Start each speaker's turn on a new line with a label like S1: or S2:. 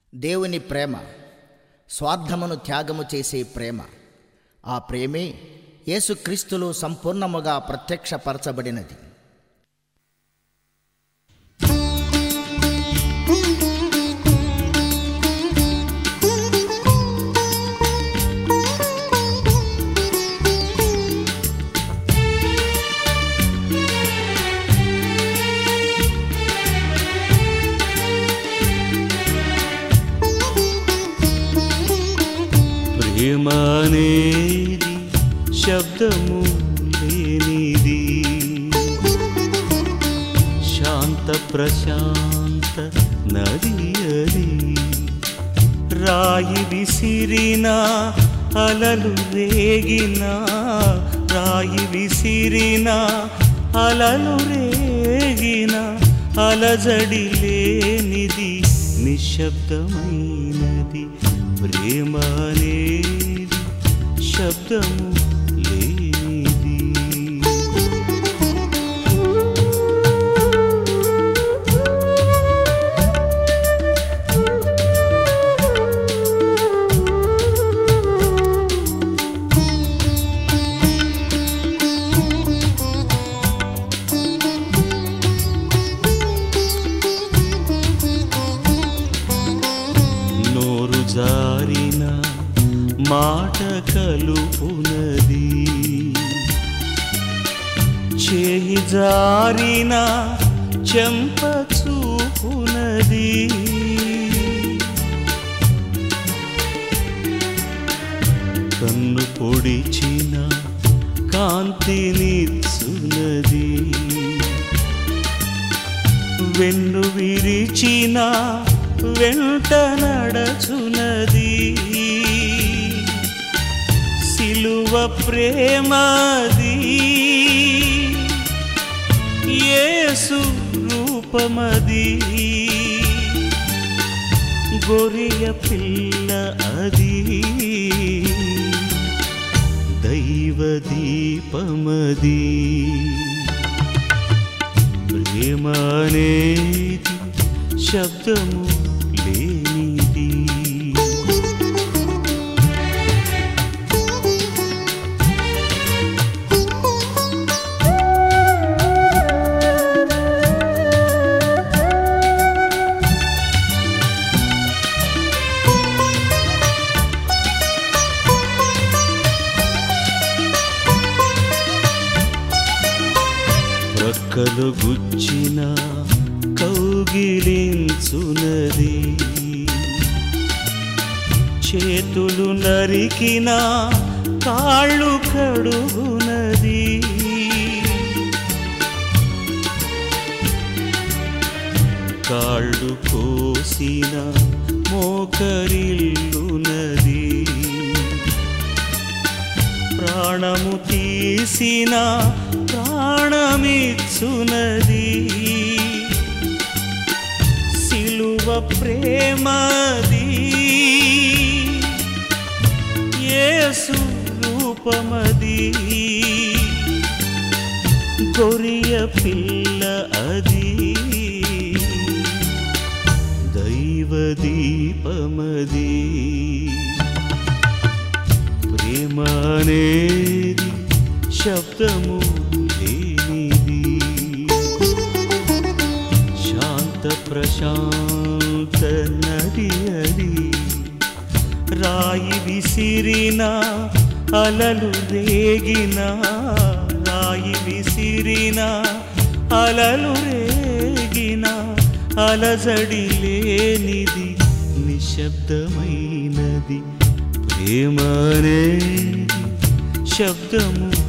S1: దేవుని ప్రేమ స్వార్థమును త్యాగము చేసే ప్రేమ ఆ ప్రేమే యేసుక్రీస్తులో సంపూర్ణముగా ప్రత్యక్షపరచబడినది
S2: ప్రేమ అనేది శబ్దము లేనిది శాంత ప్రశాంత నది అది రాయి విసిరిన అలలు రేగిన రాయి విసిరిన అలలు రేగిన అలజడి లేనిది నిశ్శబ్దమైనది ప్రేమ అనేది శబ్దము లేనిది నోరు జారిన మాట కలుపునది చేయి జారిన చెంప చూపునది కన్ను పొడిచిన కాంతినిచ్చునది వెన్ను విరిచిన వెంట నడచునది సిలువ ప్రేమది యేసు రూపమది గొరియ పిల్ల అది దైవ దీపమది ప్రేమ అనేది శబ్దము లేనిది ప్రక్కలు గుచ్చిన కౌగిలించునది చేతులు నరికిన కాళ్ళు కడుగునది కాళ్ళు కోసిన మోకరిల్లునది ప్రాణము తీసిన ప్రాణమిచ్చునది సిలువ ప్రేమది యేసు రూపమది గొరియ పిల్ల అది దైవ దీపమది ప్రేమ అనేది శబ్దము లేనిది శాంత ప్రశాంత నది అది రాయి విసిరిన అలలు రేగిన రాయి విసిరిన అలలు రేగిన అలజడి లేనిది నిశ్శబ్దమైనది ప్రేమ అనేది శబ్దము